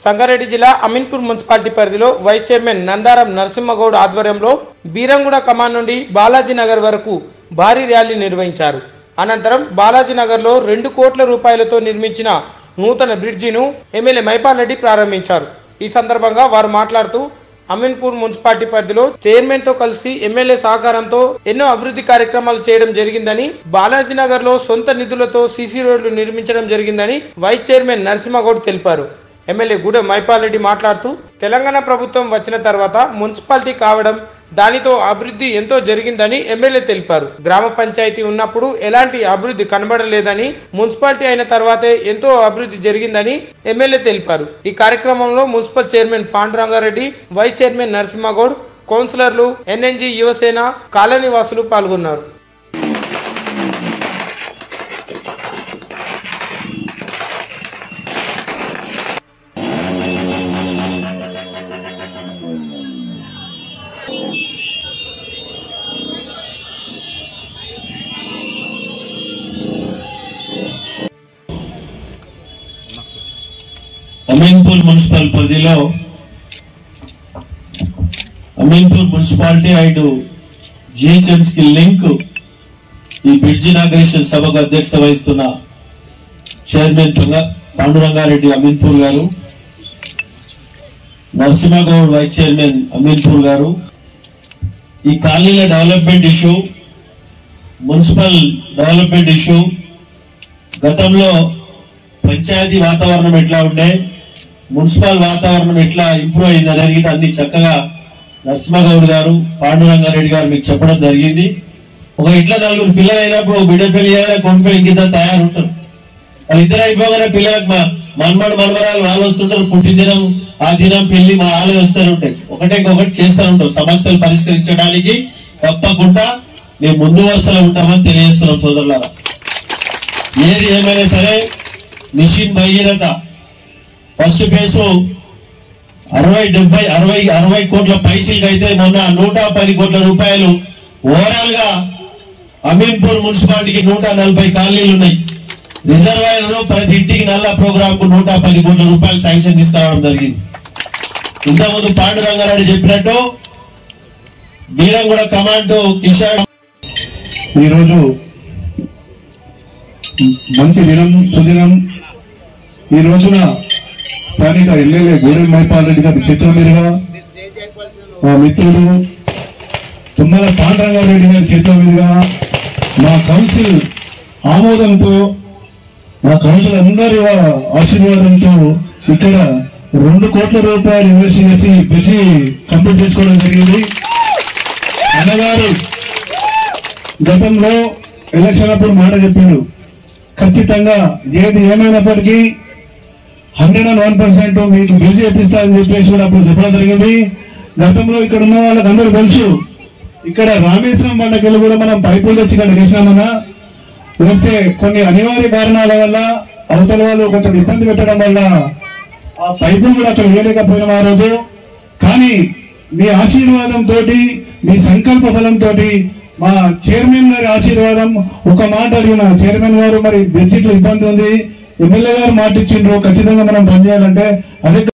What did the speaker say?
సంగారెడ్డి జిల్లా అమీన్పూర్ మున్సిపాలిటీ పరిధిలో vice chairman Nandaram Narasimha Goud ఆధ్వర్యంలో బీరంగూడ కమాన్ నుండి బాలాజీ నగర్ వరకు భారీ ర్యాలీ నిర్వహించారు అనంతరం బాలాజీ నగర్లో రెండు కోట్ల రూపాయలతో నిర్మించిన నూతన బ్రిడ్జిను ఎమ్మెల్యే మైపాల్ రెడ్డి ప్రారంభించారు ఈ సందర్భంగా వారు మాట్లాడుతూ అమీన్పూర్ మున్సిపాలిటీ పరిధిలో చైర్మన్ తో కలిసి ఎమ్మెల్యే సహకారంతో ఎన్నో అభివృద్ధి కార్యక్రమాలు చేయడం జరిగిందని బాలాజీ నగర్ లో సొంత నిధులతో సీసీ రోడ్లు నిర్మించడం జరిగిందని వైస్ చైర్మన్ నరసింహగౌడ్ తెలిపారు ఎమ్మెల్యే గూడె మైపాల్ రెడ్డి మాట్లాడుతూ తెలంగాణ ప్రభుత్వం వచ్చిన తర్వాత మున్సిపాలిటీ కావడం దానితో అభివృద్ధి ఎంతో జరిగిందని ఎమ్మెల్యే తెలిపారు గ్రామ పంచాయతీ ఉన్నప్పుడు ఎలాంటి అభివృద్ధి కనబడలేదని మున్సిపాలిటీ అయిన తర్వాతే ఎంతో అభివృద్ధి జరిగిందని ఎమ్మెల్యే తెలిపారు ఈ కార్యక్రమంలో municipal chairman Pandurangareddy vice chairman Narasimha Goud కౌన్సిలర్లు ఎన్ఎన్జీ యువసేన కాలనీ వాసులు పాల్గొన్నారు అమీన్పూర్ మున్సిపల్ పరిధిలో అమీన్పూర్ మున్సిపాలిటీ అండ్ జిహెచ్ఎంస్ కి లింక్ ఈ బ్రిడ్జ్ ఇనాగ్రేషన్ సభకు అధ్యక్షత వహిస్తున్న చైర్మన్ తుంగ- పాండురంగారెడ్డి అమీన్పూర్ గారు నరసింహగౌడ్ వైస్ చైర్మన్ అమీన్పూర్ గారు ఈ కాలనీల development issue municipal development issue గతంలో పంచాయతీ వాతావరణం ఎట్లా ఉండే మున్సిపల్ వాతావరణం ఎట్లా ఇంప్రూవ్ అయింది అనేది కూడా అన్ని చక్కగా నరసింహగౌడ్ గారు పాండురంగారెడ్డి గారు మీకు చెప్పడం జరిగింది ఒక ఇట్లా నలుగురు పిల్లలు అయినప్పుడు ఒక బిడ్డ పెళ్లి చేయాలి కొడుకు పెళ్లి కింద తయారు ఉంటారు వాళ్ళు ఇద్దరు అయిపోగానే పిల్లలకు మా మన్మడు మన్మరాలు వాళ్ళు వస్తుంటారు పుట్టిన దినం ఆ దినం పెళ్లి మా వాళ్ళు వస్తూనే ఉంటాయి ఒకటే ఒకటి చేస్తూ ఉంటాం సమస్యలు పరిష్కరించడానికి తప్పకుండా మేము ముందు వరుసలో ఉంటామని తెలియజేస్తున్నాం సోదరులారా ఏది ఏమైనా సరే మిషన్ భగీరథ ఫస్ట్ ఫేసు అరవై డెబ్బై అరవై అరవై కోట్ల పైసలకి అయితే మొన్న నూట పది కోట్ల రూపాయలు ఓవరాల్ గా అమీన్పూర్ మున్సిపాలిటీకి నూట నలభై కాలనీలు ఉన్నాయి రిజర్వాయర్ లో ప్రతి ఇంటికి నల్ల ప్రోగ్రామ్ కు నూట పది కోట్ల రూపాయలు శాంక్షన్ తీసుకురావడం జరిగింది ఇంతకుముందు పాండురంగారెడ్డి చెప్పినట్టు బీరంగూడ కమాండ్ కిషాన్ ఈరోజు మంచి దినం సుదినం ఈ రోజున స్థానిక ఎమ్మెల్యే గూడెం మైపాల్ రెడ్డి గారి చేతుల మీదుగా మా మిత్రులు తుమ్మల పాండరంగారెడ్డి గారి చేతుల మీదుగా మా కౌన్సిల్ ఆమోదంతో మా కౌన్సిల్ అందరి వా- ఆశీర్వాదంతో ఇక్కడ రెండు కోట్ల రూపాయలు ఇన్వెస్ట్ చేసి బ్రిడ్జి కంప్లీట్ చేసుకోవడం జరిగింది అన్నగారు గతంలో ఎలక్షన్ అప్పుడు మాట చెప్పిండు ఖచ్చితంగా ఏది ఏమైనప్పటికీ హండ్రెడ్ అండ్ వన్ పర్సెంట్ మీకు బిల్ చేపిస్తా అని చెప్పేసి కూడా అప్పుడు చెప్పడం జరిగింది గతంలో ఇక్కడ ఉన్న వాళ్ళకి అందరూ తెలుసు ఇక్కడ రామేశ్వరం పండగలు కూడా మనం పైపులు తెచ్చి ఇక్కడ వేసినామన్నా వస్తే కొన్ని అనివార్య కారణాల వల్ల అవతల వాళ్ళు కొంచెం ఇబ్బంది పెట్టడం వల్ల ఆ పైపులు కూడా అక్కడ వేయలేకపోయిన ఆ రోజు కానీ మీ ఆశీర్వాదం తోటి మీ సంకల్ప బలంతో మా చైర్మన్ గారి ఆశీర్వాదం ఒక మాట అడిగిన చైర్మన్ గారు మరి బెడ్షీట్లు ఇబ్బంది ఉంది ఎమ్మెల్యే గారు మాట ఇచ్చిండ్రు ఖచ్చితంగా మనం పనిచేయాలంటే అదే